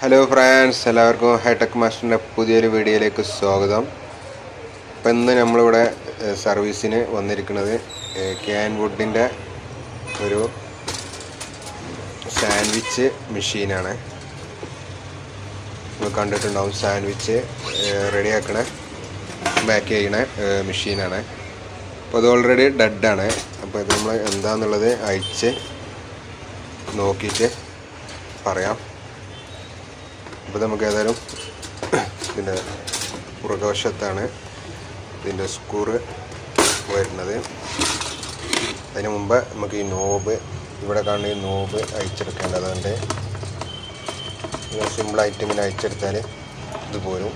hello friends എല്ലാവർക്കും hi tech മാസ്റ്ററിൻ്റെ പുതിയൊരു വീഡിയോയിലേക്ക് സ്വാഗതം ഇപ്പം ഇന്ന് നമ്മളിവിടെ ഏഹ്, സർവീസിന് വന്നിരിക്കുന്നത് ഏഹ്, ക്യാൻ വുഡിൻ്റെ ഒരു സാൻഡ്വിച്ച് മെഷീനാണ് നിങ്ങൾ കണ്ടിട്ടുണ്ടാവും സാൻഡ്വിച്ച് റെഡിയാക്കണ ബാക്ക് ചെയ്യണ ഏഹ്, മെഷീനാണ് അപ്പോൾ അത് ഓൾറെഡി ഡെഡാണ് അപ്പോൾ ഇത് നമ്മൾ എന്താണെന്നുള്ളത് അയച്ച് നോക്കിയിട്ട് പറയാം അപ്പോൾ നമുക്ക് ഏതായാലും ഇതിൻ്റെ പുറകുവശത്താണ് ഇതിൻ്റെ സ്ക്രൂ വരുന്നത് അതിന് മുമ്പ് നമുക്ക് ഈ നോബ് ഇവിടെ കാണുന്ന ഈ നോബ് അയച്ചെടുക്കേണ്ടതുണ്ട് സിമ്പിളായിട്ട് ഇങ്ങനെ അയച്ചെടുത്താൽ ഇത് പോരും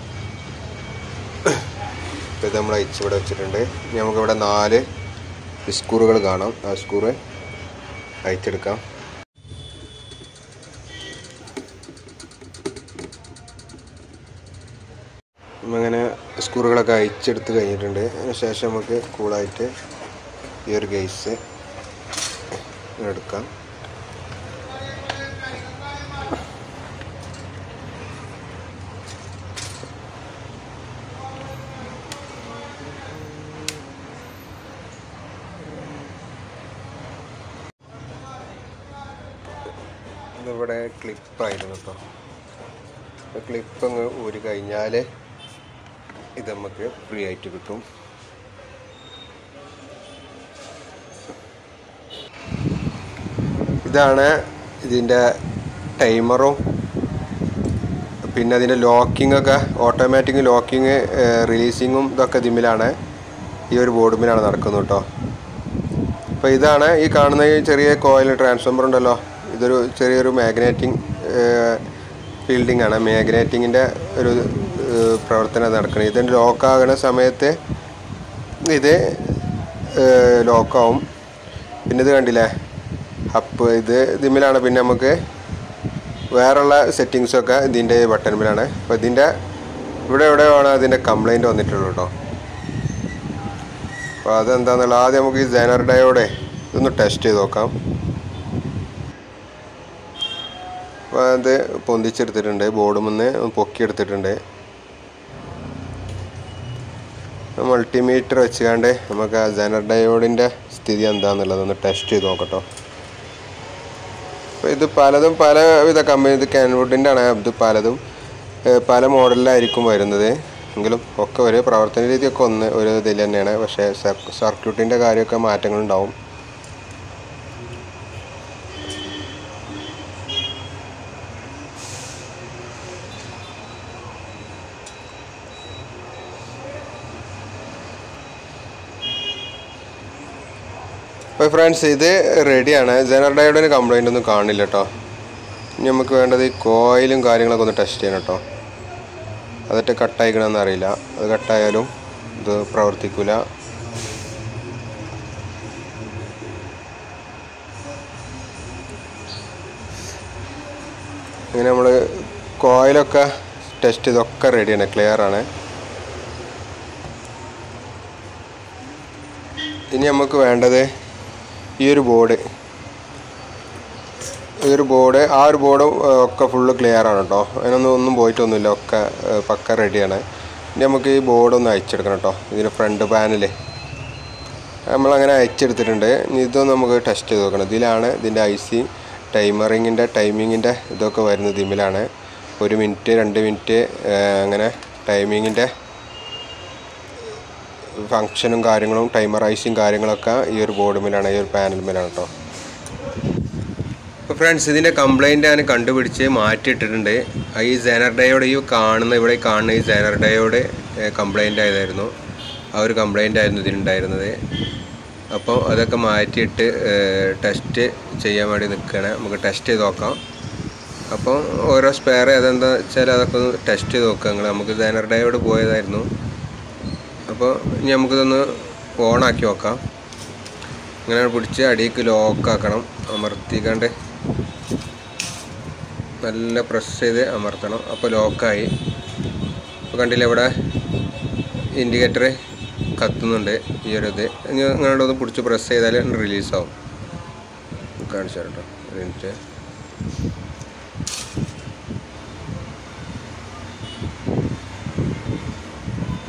അപ്പോൾ ഇത് നമ്മൾ അയച്ച് ഇവിടെ വെച്ചിട്ടുണ്ട് ഇനി നമുക്കിവിടെ നാല് സ്ക്രൂകൾ കാണാം ആ സ്ക്രൂ അയച്ചെടുക്കാം അങ്ങനെ സ്ക്രൂകളൊക്കെ അയച്ചെടുത്ത് കഴിഞ്ഞിട്ടുണ്ട് അതിന് ശേഷം നമുക്ക് കൂളായിട്ട് ഈ ഒരു ഗേസ് എടുക്കാം ഇതിവിടെ ക്ലിപ്പായിരുന്നു കേട്ടോ ക്ലിപ്പ് അങ്ങ് ഊരി കഴിഞ്ഞാൽ ഇത് നമുക്ക് ഫ്രീ ആയിട്ട് കിട്ടും ഇതാണ് ഇതിൻ്റെ ടൈമറും പിന്നെ അതിൻ്റെ ലോക്കിംഗ് ഒക്കെ ഓട്ടോമാറ്റിക് ലോക്കിങ് റിലീസിങ്ങും ഇതൊക്കെ ഇതിമിലാണ് ഈ ഒരു ബോർഡുമിലാണ് നടക്കുന്നത് കേട്ടോ അപ്പോൾ ഇതാണ് ഈ കാണുന്ന ഈ ചെറിയ കോയിൽ ട്രാൻസ്ഫോമർ ഉണ്ടല്ലോ ഇതൊരു ചെറിയൊരു മാഗ്നറ്റിംഗ് ഫീൽഡിംഗ് ആണ് മാഗ്നറ്റിങ്ങിൻ്റെ ഒരു ഏഹ്, പ്രവർത്തനം നടക്കുന്നത് ഇതിൻ്റെ ലോക്കാകുന്ന സമയത്ത് ഇത് ലോക്കാവും പിന്നെ ഇത് കണ്ടില്ലേ അപ്പ് ഇത് ഇതിന്മേലാണ് പിന്നെ നമുക്ക് വേറെയുള്ള സെറ്റിങ്സൊക്കെ ഇതിൻ്റെ ബട്ടൺമിലാണ് അപ്പോൾ ഇതിൻ്റെ ഇവിടെ എവിടെയാണ് അതിൻ്റെ കംപ്ലൈൻറ്റ് വന്നിട്ടുള്ളൂ കേട്ടോ അപ്പോൾ അതെന്താണെന്നുള്ള ആദ്യം നമുക്ക് ഈ ജനർ ഡയോടെ ഇതൊന്ന് ടെസ്റ്റ് ചെയ്ത് നോക്കാം അപ്പോൾ അത് പൊന്തിച്ചെടുത്തിട്ടുണ്ട് ബോർഡിൽ നിന്ന് പൊക്കിയെടുത്തിട്ടുണ്ട് മൾട്ടിമീറ്റർ വെച്ചുകൊണ്ട് നമുക്ക് ആ ജനർ ഡയോഡിൻ്റെ സ്ഥിതി എന്താണെന്നുള്ളതൊന്ന് ടെസ്റ്റ് ചെയ്ത് നോക്കട്ടോ അപ്പോൾ ഇത് പലതും പലവിധ കമ്പനി ഇത് കാൻവുഡിൻ്റെ ആണ് ഇത് പലതും ഏഹ്, പല മോഡലിലായിരിക്കും വരുന്നത് എങ്കിലും ഒക്കെ ഒരു പ്രവർത്തന രീതിയൊക്കെ ഒന്ന് ഒരു ഇതിൽ തന്നെയാണ് പക്ഷേ സർക്യൂട്ടിൻ്റെ കാര്യമൊക്കെ മാറ്റങ്ങളുണ്ടാവും അപ്പോൾ ഫ്രണ്ട്സ് ഇത് റെഡിയാണ് ജനറൽ ഡയോഡിന് കംപ്ലൈൻ്റ് ഒന്നും കാണില്ല കേട്ടോ ഇനി നമുക്ക് വേണ്ടത് ഈ കോയിലും കാര്യങ്ങളൊക്കെ ഒന്ന് ടെസ്റ്റ് ചെയ്യണം കേട്ടോ അതൊക്കെ കട്ടായിക്കണമെന്ന് അറിയില്ല അത് കട്ടായാലും ഇത് പ്രവർത്തിക്കില്ല ഇങ്ങനെ നമ്മൾ കോയിലൊക്കെ ടെസ്റ്റ് ചെയ്തൊക്കെ റെഡിയാണ് ക്ലിയർ ആണ് ഇനി നമുക്ക് വേണ്ടത് ഈ ഒരു ബോർഡ് ഈ ഒരു ബോർഡ് ആ ഒരു ബോർഡും ഒക്കെ ഫുള്ള് ക്ലിയർ ആണ് കേട്ടോ അതിനൊന്നും ഒന്നും പോയിട്ടൊന്നുമില്ല ഒക്കെ ഏഹ്, പക്ക റെഡിയാണ് ഇനി നമുക്ക് ഈ ബോർഡ് ഒന്ന് അയച്ചെടുക്കണം കേട്ടോ ഇതിന് ഫ്രണ്ട് പാനൽ നമ്മളങ്ങനെ അയച്ചെടുത്തിട്ടുണ്ട് ഇനി ഇതൊന്ന് നമുക്ക് ടെസ്റ്റ് ചെയ്ത് നോക്കണം ഇതിലാണ് ഇതിൻ്റെ ഐ സി ടൈമറിങ്ങിൻ്റെ ടൈമിങ്ങിൻ്റെ ഇതൊക്കെ വരുന്നത് ഇതിമിലാണ് ഒരു മിനിറ്റ് രണ്ട് മിനിറ്റ് ഏഹ്, അങ്ങനെ ടൈമിങ്ങിൻ്റെ ഫങ്ഷനും കാര്യങ്ങളും ടൈമറൈസും കാര്യങ്ങളൊക്കെ ഈ ഒരു ബോർഡുമിലാണ് ഈ ഒരു പാനൽമിലാണ് കേട്ടോ അപ്പോൾ ഫ്രണ്ട്സ് ഇതിൻ്റെ കംപ്ലൈൻറ്റ് ഞാൻ കണ്ടുപിടിച്ച് മാറ്റിയിട്ടിട്ടുണ്ട് ആ ഈ ജനർ ഡയോഡ് ഈ കാണുന്ന ഇവിടെ ഈ കാണുന്ന ഈ ജനർ ഡയോഡ് കംപ്ലൈൻ്റ് ആയതായിരുന്നു ആ ഒരു കംപ്ലൈൻ്റ് ആയിരുന്നു ഇതിനുണ്ടായിരുന്നത് അപ്പോൾ അതൊക്കെ മാറ്റിയിട്ട് ടെസ്റ്റ് ചെയ്യാൻ വേണ്ടി നിൽക്കുകയാണ് നമുക്ക് ടെസ്റ്റ് ചെയ്ത് നോക്കാം അപ്പോൾ ഓരോ സ്പെയർ അതെന്താ വെച്ചാൽ അതൊക്കെ ഒന്ന് ടെസ്റ്റ് ചെയ്ത് നോക്കുക നിങ്ങൾ നമുക്ക് ജനർ ഡയോഡ് പോയതായിരുന്നു അപ്പോൾ ഇനി നമുക്കിതൊന്ന് ഓണാക്കി നോക്കാം ഇങ്ങനെ പിടിച്ച് അടിയിലേക്ക് ലോക്കാക്കണം അമർത്തിക്കാണ്ട് നല്ല പ്രസ് ചെയ്ത് അമർത്തണം അപ്പോൾ ലോക്കായി അപ്പോൾ കണ്ടില്ലേ ഇവിടെ ഇൻഡിക്കേറ്റർ കത്തുന്നുണ്ട് ഈ ഒരു ഇത് ഇനി നിങ്ങളുടെ ഒന്ന് പിടിച്ച് പ്രസ് ചെയ്താൽ റിലീസാവും കാണിച്ചു തരാം കേട്ടോ ഒരു മിനിറ്റ്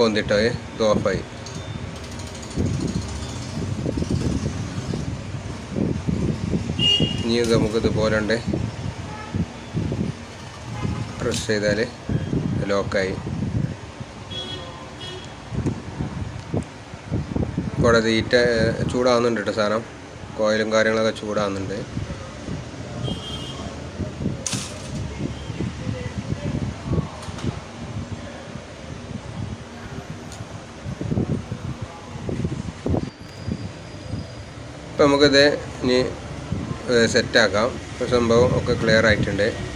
പൊന്തിട്ടോ ഇത് ഓഫായി ഇനി ഇത് നമുക്ക് ഇതുപോലെ ഉണ്ട് പ്രസ് ചെയ്താൽ ലോക്കായി ഇവിടെ തീറ്റ ചൂടാവുന്നുണ്ട് കേട്ടോ സാധനം കോയിലും കാര്യങ്ങളൊക്കെ ചൂടാവുന്നുണ്ട് ഇപ്പം നമുക്കിത് ഇനി സെറ്റാക്കാം സംഭവം ഒക്കെ ക്ലിയർ ആയിട്ടുണ്ട്